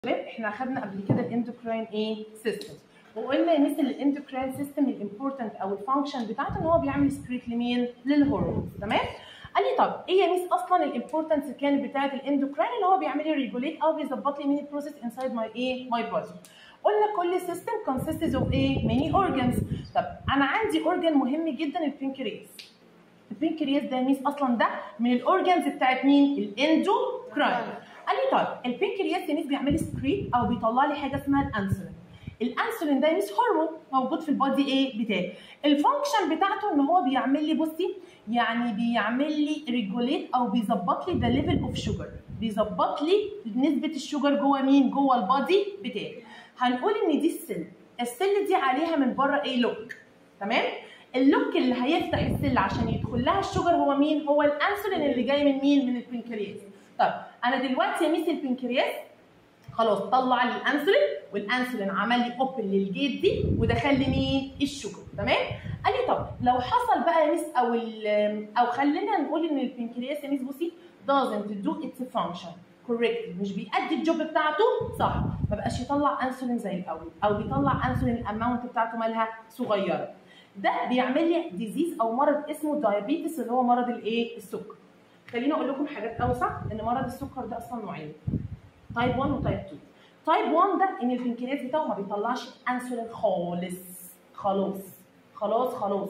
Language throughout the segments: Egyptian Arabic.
شباب احنا اخدنا قبل كده الاندوكراين ايه سيستم وقلنا مثل الاندوكراين سيستم الامبورتنت او الفانكشن بتاعته ان هو بيعمل سكريت لمين للهرمونز تمام قال لي طب ايه يا ميس اصلا الامبورتنس كانت بتاعه الاندوكراين اللي هو بيعمل لي ريجوليت او بيظبط لي مين البروسيس انسايد ماي ايه ماي بودي قلنا كل سيستم consists of ايه ماني اورجانز طب انا عندي اورجان مهم جدا البنكرياس البنكرياس ده يا ميس اصلا ده من الاورجانز بتاعت مين الاندوكراين قال لي طيب البنكرياس يا ميس بيعمل سكريت او بيطلع لي حاجه اسمها الانسولين الانسولين ده يا ميس هرمون موجود في البادي ايه بتاعي الفانكشن بتاعته ان هو بيعمل لي بصي يعني بيعمل لي ريجوليت او بيظبط لي ذا ليفل اوف شوجر بيظبط لي نسبه الشوجر جوه مين جوه البادي بتاعي هنقول ان دي السل السل دي عليها من بره ايه لوك تمام اللوك اللي هيفتح السل عشان يدخل لها الشوجر هو مين هو الانسولين اللي جاي من مين من البنكرياس طب انا دلوقتي يا ميس البنكرياس خلاص طلع لي الانسولين والانسولين عمل لي اوبن للجيت دي ودخل لي مين الشوجر تمام قال لي طب لو حصل بقى يا ميس او او خلينا نقول ان البنكرياس يا ميس بصي doesn't do its function correctly مش بيأدي الجوب بتاعته صح ما بقاش يطلع انسولين زي الاول او بيطلع انسولين الاماونت بتاعته مالها صغيره ده بيعمل لي ديزيز او مرض اسمه دايابيتس اللي هو مرض الايه السكر خليني اقول لكم حاجات اوسع ان مرض السكر ده اصلا نوعين تايب 1 وتايب 2 تايب 1 ده ان البنكرياس بتاعه ما بيطلعش انسولين خالص خلاص خلاص خلاص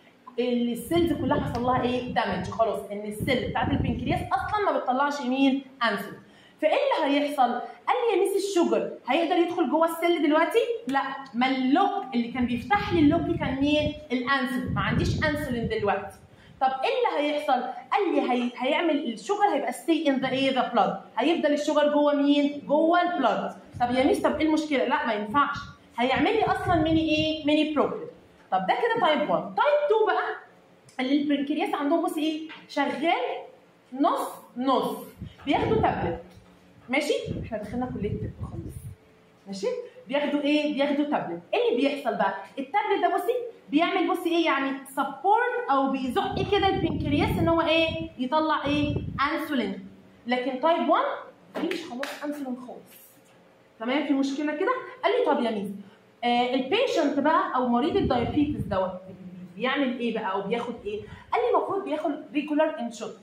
السيلز كلها حصل لها ايه دامج خلاص ان السيل بتاعت البنكرياس اصلا ما بتطلعش مين انسولين فايه اللي هيحصل؟ قال لي يا ميس الشوجر هيقدر يدخل جوه السيل دلوقتي؟ لا ما اللوك اللي كان بيفتح لي اللوك كان مين؟ الانسولين ما عنديش انسولين دلوقتي طب ايه اللي هيحصل؟ قال لي هي... هيعمل الشوجر هيبقى ستي ان ذا ايه ذا بلاد هيفضل الشوجر جوه مين؟ جوه البلاد طب يا ميس طب ايه المشكله؟ لا ما ينفعش هيعمل لي اصلا ميني ايه؟ ميني بروبلم طب ده كده تايب 1 تايب 2 بقى اللي البنكرياس عندهم بص ايه؟ شغال نص نص بياخدوا تابلت ماشي احنا دخلنا كليه طب خالص ماشي بياخدوا ايه بياخدوا تابلت ايه اللي بيحصل بقى التابلت ده بصي بيعمل بصي ايه يعني سبورت او بيزق كده البنكرياس ان هو ايه يطلع ايه انسولين لكن تايب 1 مفيش خلاص انسولين خالص تمام في مشكله كده قال لي طب يا ميس آه البيشنت بقى او مريض الدايابيتس دوت بيعمل ايه بقى او بياخد ايه قال لي المفروض بياخد ريجولار انشوت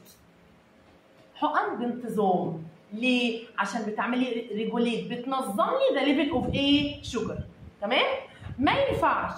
حقن بانتظام ليه؟ عشان بتعملي ريجوليت بتنظم لي ذا ليفل اوف ايه؟ شوجر تمام؟ ما ينفعش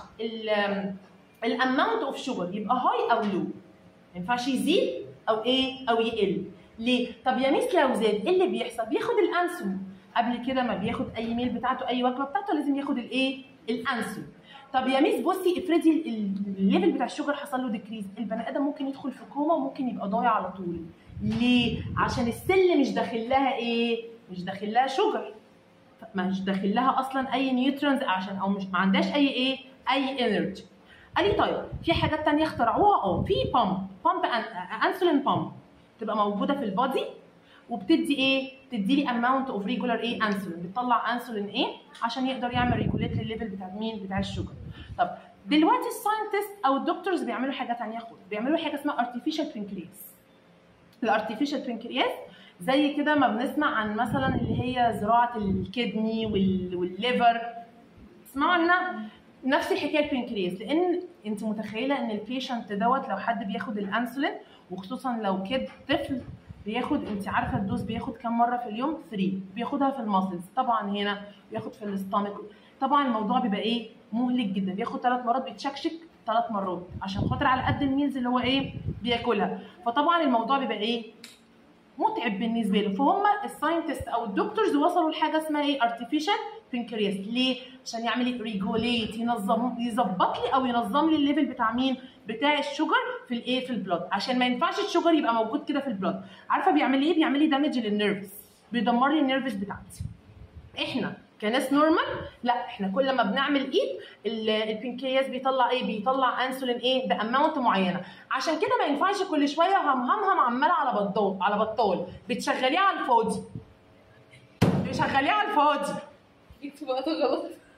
الاماونت اوف شوجر يبقى هاي او لو ما ينفعش يزيد او ايه؟ او يقل ليه؟ طب يا ميس لو زاد ايه اللي بيحصل؟ بياخد الانسولين قبل كده ما بياخد اي ميل بتاعته اي وجبه بتاعته لازم ياخد الايه؟ الانسولين طب يا ميس بصي افرضي الليفل بتاع الشوجر حصل له ديكريز البني ادم ممكن يدخل في كوما وممكن يبقى ضايع على طول ليه؟ عشان السل مش داخل لها ايه؟ مش داخل لها شوجر مش داخل لها اصلا اي نيوترونز عشان او مش ما عندهاش اي ايه؟ اي انرجي. قال لي طيب في حاجات تانية اخترعوها اه في بامب بامب انسولين بامب تبقى موجوده في البادي وبتدي ايه؟ بتدي لي اماونت اوف ريجولار ايه؟ انسولين بتطلع انسولين ايه؟ عشان يقدر يعمل ريجوليت للليفل بتاع مين؟ بتاع الشوجر. طب دلوقتي الساينتست او الدكتورز بيعملوا حاجه ثانيه خالص بيعملوا حاجه اسمها ارتفيشال بنكرياس الارتفيشال بنكرياس زي كده ما بنسمع عن مثلا اللي هي زراعه الكدني والليفر تسمعوا عنها نفس الحكايه البنكرياس لان انت متخيله ان البيشنت دوت لو حد بياخد الانسولين وخصوصا لو كد طفل بياخد انت عارفه الدوز بياخد كام مره في اليوم 3 بياخدها في الماسلز طبعا هنا بياخد في الاستامك طبعا الموضوع بيبقى ايه مهلك جدا بياخد ثلاث مرات بيتشكشك ثلاث مرات عشان خاطر على قد الميلز اللي هو ايه بياكلها فطبعا الموضوع بيبقى ايه متعب بالنسبه له فهم الساينتست او الدكتورز وصلوا لحاجه اسمها ايه ارتفيشال بنكرياس ليه عشان يعمل لي ريجوليت ينظم يظبط لي او ينظم لي الليفل بتاع مين بتاع الشوجر في الايه في البلاد عشان ما ينفعش الشوجر يبقى موجود كده في البلاد عارفه بيعمل ايه بيعمل لي دامج للنيرفز بيدمر لي النيرفز بتاعتي احنا كناس نورمال لا احنا كل ما بنعمل ايد البنكرياس بيطلع ايه بيطلع انسولين ايه باماونت معينه عشان كده ما ينفعش كل شويه همهمهم عماله على بطال على بطال بتشغليه على الفاضي بتشغليه على الفاضي جبت وقت غلط